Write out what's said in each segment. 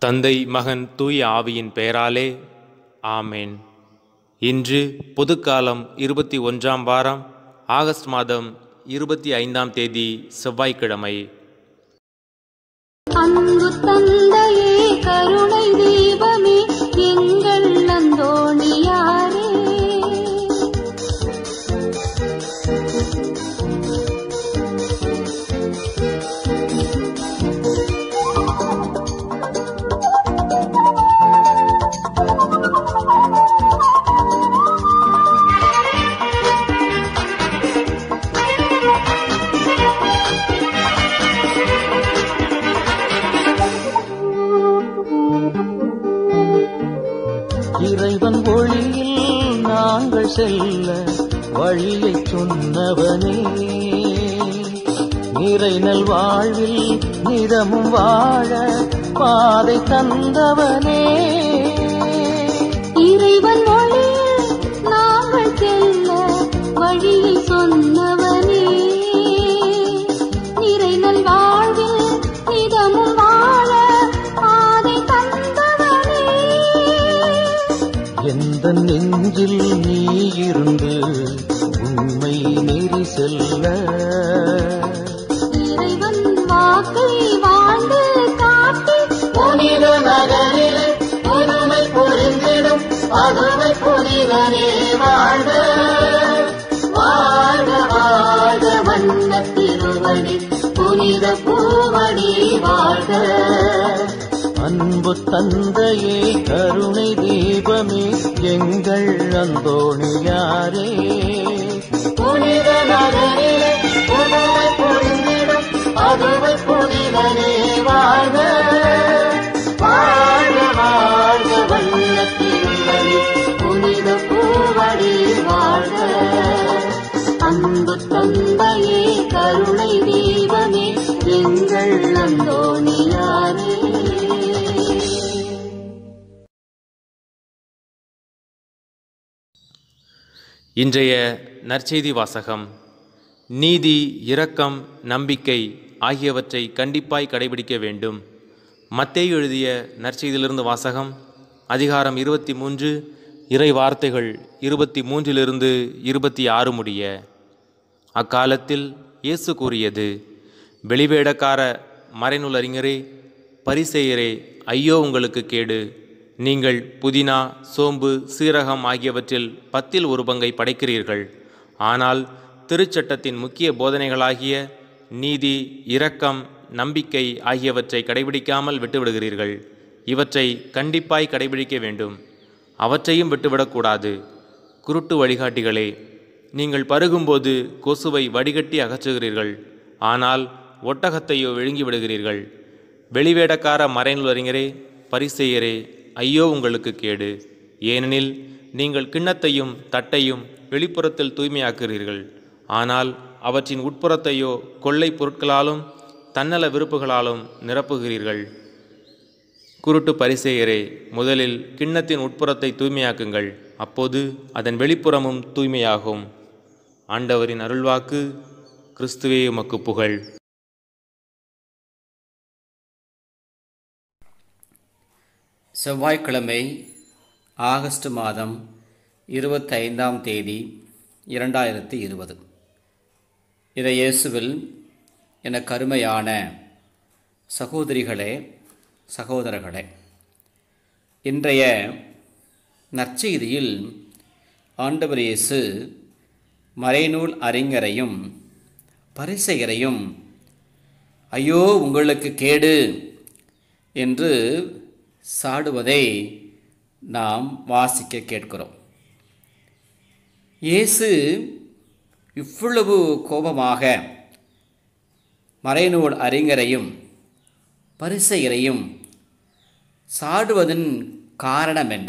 தந்தை மகன் தூய ஆவியின் பெயராலே ஆமேன் இன்று பொதுக்காலம் இருபத்தி ஒன்றாம் வாரம் ஆகஸ்ட் மாதம் இருபத்தி ஐந்தாம் தேதி செவ்வாய்க்கிழமை அன்பு தந்தையே கருணை தீபமே எங்கள் நந்தோணியாரே இறைவன் ஒளியில் நாங்கள் செல்ல வழியைச் சொன்னவனே நிறைநல் வாழ்வில் நிதமும் வாழ பாதை தந்தவனே இறைவன் ஒளியில் நாங்கள் செல்ல வழியை சொன்னவனே நிறைநல் வாழ்வில் நிதமும் வாழ பாதை தந்தவனே எந்த நெஞ்சில் நீ இருந்து உண்மை நெறி செல்ல இறைவன் வாக்கை வாழ்ந்து காட்டி புனித நகரிலே புதுமை புரிந்திடும் பதுமை புனிதனே வாழ்க வாழ்க வாழ்க வண்ண திருவடி புனித பூவடி வாழ்க அன்பு தந்தையே கருணை தீபமே எங்கள் அந்தோணியாரே புனித நகரிலே புதுமை புரிந்திடும் பதுமை புனிதனே வாழ்க வாழ்க வாழ்க வண்ண திருவடி புனித பூவடி வாழ்க அன்பு தந்தையே கருணை தீபமே எங்கள் அந்தோணியாரே இன்றைய நற்செய்தி வாசகம் நீதி இரக்கம் நம்பிக்கை ஆகியவற்றை கண்டிப்பாய் கடைபிடிக்க வேண்டும் மத்தேயு எழுதிய நற்செய்தியிலிருந்து வாசகம் அதிகாரம் இருபத்தி மூன்று இறை வார்த்தைகள் இருபத்தி மூன்றிலிருந்து இருபத்தி ஆறு முடிய அக்காலத்தில் இயேசு கூறியது வெளிவேடக்கார மறைநூல் அறிஞரே பரிசேயரே ஐயோ உங்களுக்கு கேடு நீங்கள் புதினா சோம்பு சீரகம் ஆகியவற்றில் பத்தில் ஒரு பங்கை படைக்கிறீர்கள் ஆனால் திருச்சட்டத்தின் முக்கிய போதனைகளாகிய நீதி இரக்கம் நம்பிக்கை ஆகியவற்றை கடைபிடிக்காமல் விட்டுவிடுகிறீர்கள் இவற்றை கண்டிப்பாய் கடைபிடிக்க வேண்டும் அவற்றையும் விட்டுவிடக்கூடாது குருட்டு வழிகாட்டிகளே நீங்கள் பருகும்போது கொசுவை வடிகட்டி அகற்றுகிறீர்கள் ஆனால் ஒட்டகத்தையோ விழுங்கி விடுகிறீர்கள் வெளிவேடக்கார மறைநூல் அறிஞரே பரிசெயரே ஐயோ உங்களுக்கு கேடு ஏனெனில் நீங்கள் கிண்ணத்தையும் தட்டையும் வெளிப்புறத்தில் தூய்மையாக்குகிறீர்கள் ஆனால் அவற்றின் உட்புறத்தையோ கொள்ளை பொருட்களாலும் தன்னல விருப்புகளாலும் நிரப்புகிறீர்கள் குருட்டு பரிசேயரே முதலில் கிண்ணத்தின் உட்புறத்தை தூய்மையாக்குங்கள் அப்போது அதன் வெளிப்புறமும் தூய்மையாகும் ஆண்டவரின் அருள்வாக்கு கிறிஸ்துவே உமக்கு புகழ் செவ்வாய்க்கிழமை ஆகஸ்ட் மாதம் இருபத்தைந்தாம் தேதி இரண்டாயிரத்தி இருபது இதை இயேசுவில் என கருமையான சகோதரிகளே சகோதரர்களே இன்றைய நற்செய்தியில் ஆண்டவர் இயேசு மறைநூல் அறிஞரையும் பரிசெயரையும் ஐயோ உங்களுக்கு கேடு என்று சாடுவதை நாம் வாசிக்க கேட்கிறோம் இயேசு இவ்வளவு கோபமாக மறைநூல் அறிஞரையும் பரிசெயரையும் சாடுவதன் காரணம் என்ன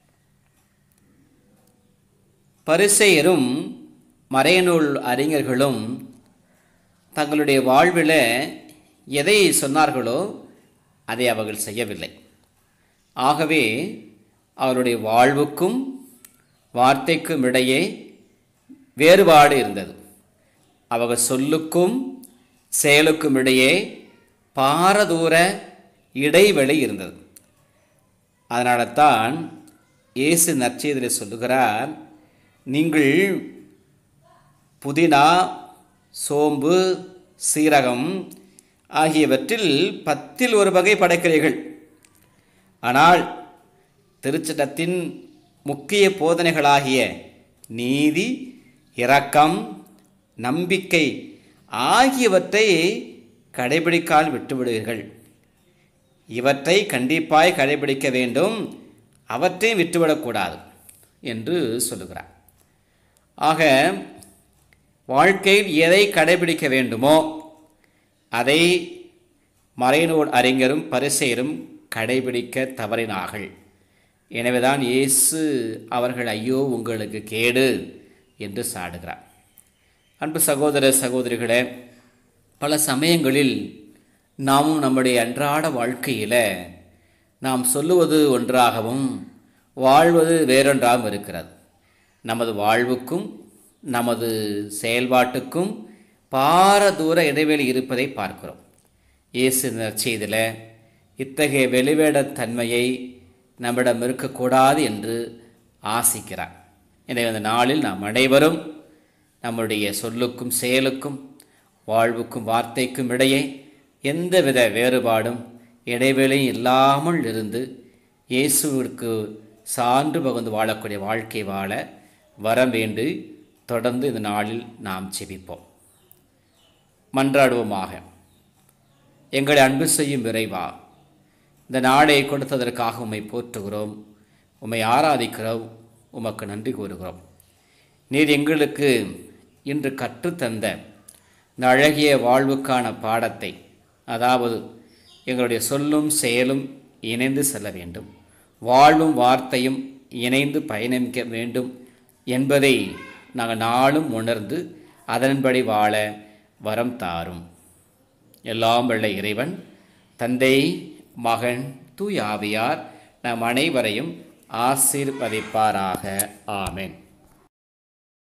பரிசெயரும் மறைநூல் அறிஞர்களும் தங்களுடைய வாழ்வில் எதை சொன்னார்களோ அதை அவர்கள் செய்யவில்லை ஆகவே அவருடைய வாழ்வுக்கும் வார்த்தைக்கும் இடையே வேறுபாடு இருந்தது அவர்கள் சொல்லுக்கும் செயலுக்கும் இடையே பாரதூர இடைவெளி இருந்தது அதனால தான் இயேசு நற்செய்தியில் சொல்லுகிறார் நீங்கள் புதினா சோம்பு சீரகம் ஆகியவற்றில் பத்தில் ஒரு வகை படைக்கிறீர்கள் ஆனால் திருச்சட்டத்தின் முக்கிய போதனைகளாகிய நீதி இரக்கம் நம்பிக்கை ஆகியவற்றை கடைபிடிக்கால் விட்டுவிடுவீர்கள் இவற்றை கண்டிப்பாய் கடைபிடிக்க வேண்டும் அவற்றையும் விட்டுவிடக்கூடாது என்று சொல்லுகிறார் ஆக வாழ்க்கையில் எதை கடைபிடிக்க வேண்டுமோ அதை மறைநூல் அறிஞரும் பரிசெயரும் கடைபிடிக்க தவறினார்கள் எனவேதான் இயேசு அவர்கள் ஐயோ உங்களுக்கு கேடு என்று சாடுகிறார் அன்பு சகோதர சகோதரிகளே பல சமயங்களில் நாமும் நம்முடைய அன்றாட வாழ்க்கையில் நாம் சொல்லுவது ஒன்றாகவும் வாழ்வது வேறொன்றாகவும் இருக்கிறது நமது வாழ்வுக்கும் நமது செயல்பாட்டுக்கும் பாரதூர இடைவெளி இருப்பதை பார்க்கிறோம் இயேசு நற்செய்தியில் இத்தகைய வெளிவேடத் தன்மையை நம்மிடம் இருக்கக்கூடாது என்று ஆசிக்கிறார் எனவே அந்த நாளில் நாம் அனைவரும் நம்முடைய சொல்லுக்கும் செயலுக்கும் வாழ்வுக்கும் வார்த்தைக்கும் இடையே எந்தவித வேறுபாடும் இடைவெளியும் இல்லாமல் இருந்து இயேசுவிற்கு சான்று பகுந்து வாழக்கூடிய வாழ்க்கை வாழ வரம் வேண்டி தொடர்ந்து இந்த நாளில் நாம் செபிப்போம் மன்றாடுவோமாக எங்களை அன்பு செய்யும் விரைவா இந்த நாளை கொடுத்ததற்காக உம்மை போற்றுகிறோம் உம்மை ஆராதிக்கிறோம் உமக்கு நன்றி கூறுகிறோம் நீர் எங்களுக்கு இன்று கற்றுத்தந்த இந்த அழகிய வாழ்வுக்கான பாடத்தை அதாவது எங்களுடைய சொல்லும் செயலும் இணைந்து செல்ல வேண்டும் வாழ்வும் வார்த்தையும் இணைந்து பயணிக்க வேண்டும் என்பதை நாங்கள் நாளும் உணர்ந்து அதன்படி வாழ வரம் தாரும் எல்லாம் வல்ல இறைவன் தந்தை மகன் தூய் ஆவியார் நம் அனைவரையும் ஆசீர்வதிப்பாராக ஆமென்